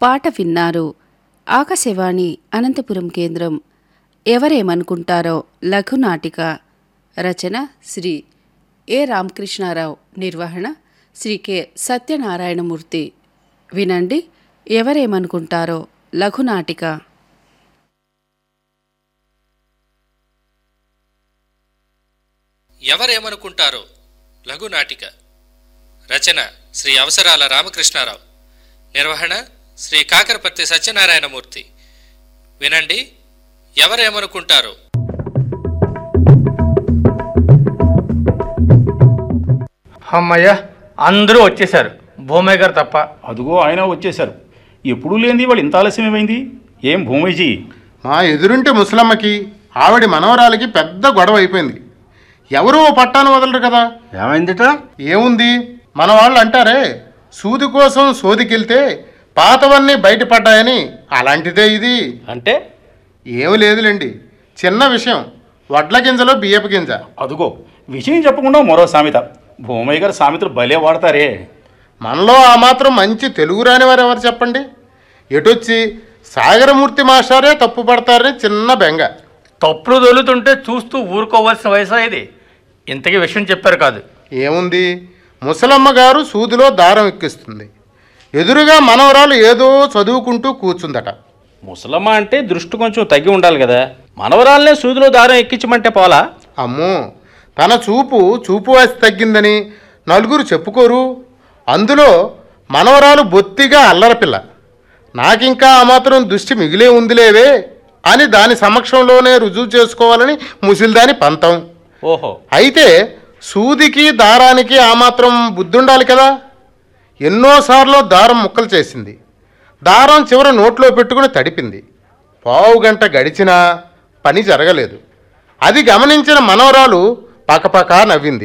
పాట విన్నారు ఆకాశవాణి అనంతపురం కేంద్రం ఎవరేమనుకుంటారో లఘునాటిక రచన శ్రీ ఏ రామకృష్ణారావు నిర్వహణ శ్రీ కె సత్యనారాయణమూర్తి వినండి ఎవరేమనుకుంటారో లఘునాటిక ఎవరేమనుకుంటారో లఘునాటిక రచన శ్రీ అవసరాల రామకృష్ణారావు నిర్వహణ శ్రీ కాకరపర్తి సత్యనారాయణమూర్తి వినండి ఎవరేమనుకుంటారో అమ్మయ్య అందరూ వచ్చేసారు భూమయ్య గారు తప్ప అదుగో ఆయన వచ్చేశారు ఎప్పుడూ లేనిది వాళ్ళు ఇంత ఆలస్యం ఏమైంది ఏం భూమయ్యజీ మా ఎదురుంటి ముసలమ్మకి ఆవిడ మనవరాలకి పెద్ద గొడవ అయిపోయింది ఎవరు ఓ పట్టాను వదలరు కదా ఏమైందిట ఏముంది మన వాళ్ళు అంటారే సూది కోసం సోదికెళ్తే పాతవన్నీ బయటపడ్డాయని అలాంటిదే ఇది అంటే ఏమి లేదులేండి చిన్న విషయం వడ్ల గింజలో బియ్యపు గింజ అదుగో విషయం చెప్పకుండా మరో సామెత భూమయ్య గారు సామెతలు భలే వాడతారే మనలో ఆ మాత్రం మంచి తెలుగు రాని వారు ఎవరు చెప్పండి ఎటొచ్చి సాగరమూర్తి మాస్టారే తప్పు పడతారని చిన్న బెంగ తప్పులు దొలుతుంటే చూస్తూ ఊరుకోవాల్సిన వయసు ఇది ఇంతకీ విషయం చెప్పారు కాదు ఏముంది ముసలమ్మ గారు సూదిలో దారం ఎక్కిస్తుంది ఎదురుగా మనవరాలు ఏదో చదువుకుంటూ కూర్చుందట ముసలమ్మ అంటే దృష్టి కొంచెం తగ్గి ఉండాలి కదా మనవరాలనే సూదిలో దారం ఎక్కించమంటే పోలా అమ్మో తన చూపు చూపు వాసి తగ్గిందని నలుగురు చెప్పుకోరు అందులో మనవరాలు బొత్తిగా అల్లరపిల్ల నాకింకా ఆ మాత్రం దృష్టి మిగిలే ఉందిలేవే అని దాని సమక్షంలోనే రుజువు చేసుకోవాలని ముసిల్దాని పంతం ఓహో అయితే సూదికి దారానికి ఆ మాత్రం బుద్ధి ఉండాలి కదా ఎన్నోసార్లు దారం ముక్కలు చేసింది దారం చివర నోట్లో పెట్టుకుని తడిపింది పావు గంట గడిచినా పని జరగలేదు అది గమనించిన మనవరాలు పకపక నవ్వింది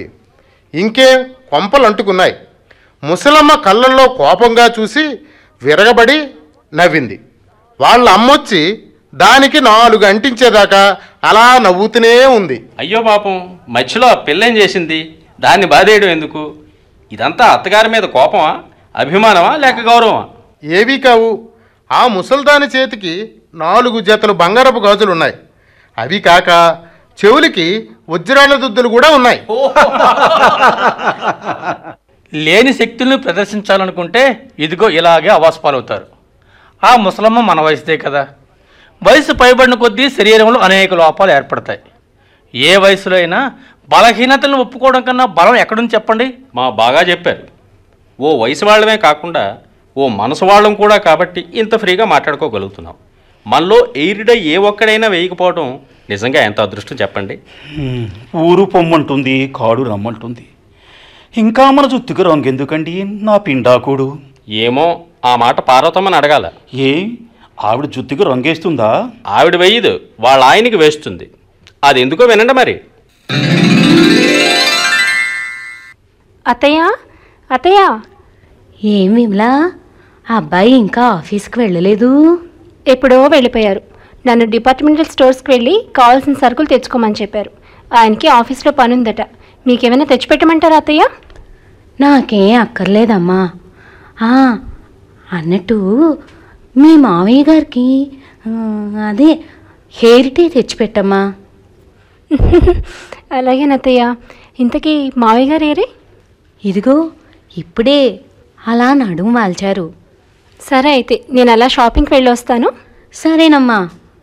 ఇంకేం కొంపలు అంటుకున్నాయి ముసలమ్మ కళ్ళల్లో కోపంగా చూసి విరగబడి నవ్వింది వాళ్ళ అమ్మొచ్చి దానికి నాలుగు అంటించేదాకా అలా నవ్వుతూనే ఉంది అయ్యో పాపం మధ్యలో ఆ పిల్లేం చేసింది దాన్ని బాధేయడం ఎందుకు ఇదంతా అత్తగారి మీద కోపమా అభిమానమా లేక గౌరవమా ఏవీ కావు ఆ ముసల్దాని చేతికి నాలుగు జతలు బంగారపు గాజులు ఉన్నాయి అవి కాక చెవులకి వజ్రాల దుద్దులు కూడా ఉన్నాయి లేని శక్తుల్ని ప్రదర్శించాలనుకుంటే ఇదిగో ఇలాగే అవాస్పాలవుతారు ఆ ముసలమ్మ మన వయసుదే కదా వయసు పైబడిన కొద్దీ శరీరంలో అనేక లోపాలు ఏర్పడతాయి ఏ వయసులో అయినా బలహీనతలను ఒప్పుకోవడం కన్నా బలం ఎక్కడుంది చెప్పండి మా బాగా చెప్పారు ఓ వయసు వాళ్ళమే కాకుండా ఓ మనసు వాళ్ళం కూడా కాబట్టి ఇంత ఫ్రీగా మాట్లాడుకోగలుగుతున్నాం మనలో ఎయిరిడై ఏ ఒక్కడైనా వేయకపోవడం నిజంగా ఎంత అదృష్టం చెప్పండి హ్మ్, ఊరు పొమ్మంటుంది కాడు రమ్మంటుంది ఇంకా మన జుత్తుకు రంగెందుకండి నా పిండాకుడు ఏమో ఆ మాట పార్వతమ్మని అడగాల ఏ ఆవిడ జుత్తుకు రంగేస్తుందా ఆవిడ వేయదు వాళ్ళ ఆయనకి వేస్తుంది అది ఎందుకో వినండి మరి అత్తయ్య అత్తయ్య ఏం విమలా ఆ అబ్బాయి ఇంకా ఆఫీస్కి వెళ్ళలేదు ఎప్పుడో వెళ్ళిపోయారు నన్ను డిపార్ట్మెంటల్ స్టోర్స్కి వెళ్ళి కావాల్సిన సరుకులు తెచ్చుకోమని చెప్పారు ఆయనకి ఆఫీస్లో పని ఉందట మీకేమైనా తెచ్చిపెట్టమంటారా అత్తయ్య నాకేం అక్కర్లేదమ్మా ఆ, అన్నట్టు మీ మావయ్య గారికి ఆ, అదే హెయిర్ టీ తెచ్చిపెట్టమ్మా అలాగేనత్తయ్య ఇంతకీ మావయ్య గారు ఏరి ఇదిగో ఇప్పుడే అలా నడుము వాల్చారు సరే అయితే నేను అలా షాపింగ్కి వెళ్ళి వస్తాను సరేనమ్మా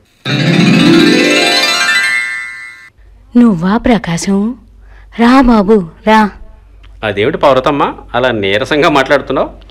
నువ్వా ప్రకాశం రా బాబు రా అదేమిటి పార్వతమ్మ అలా నీరసంగా మాట్లాడుతున్నావు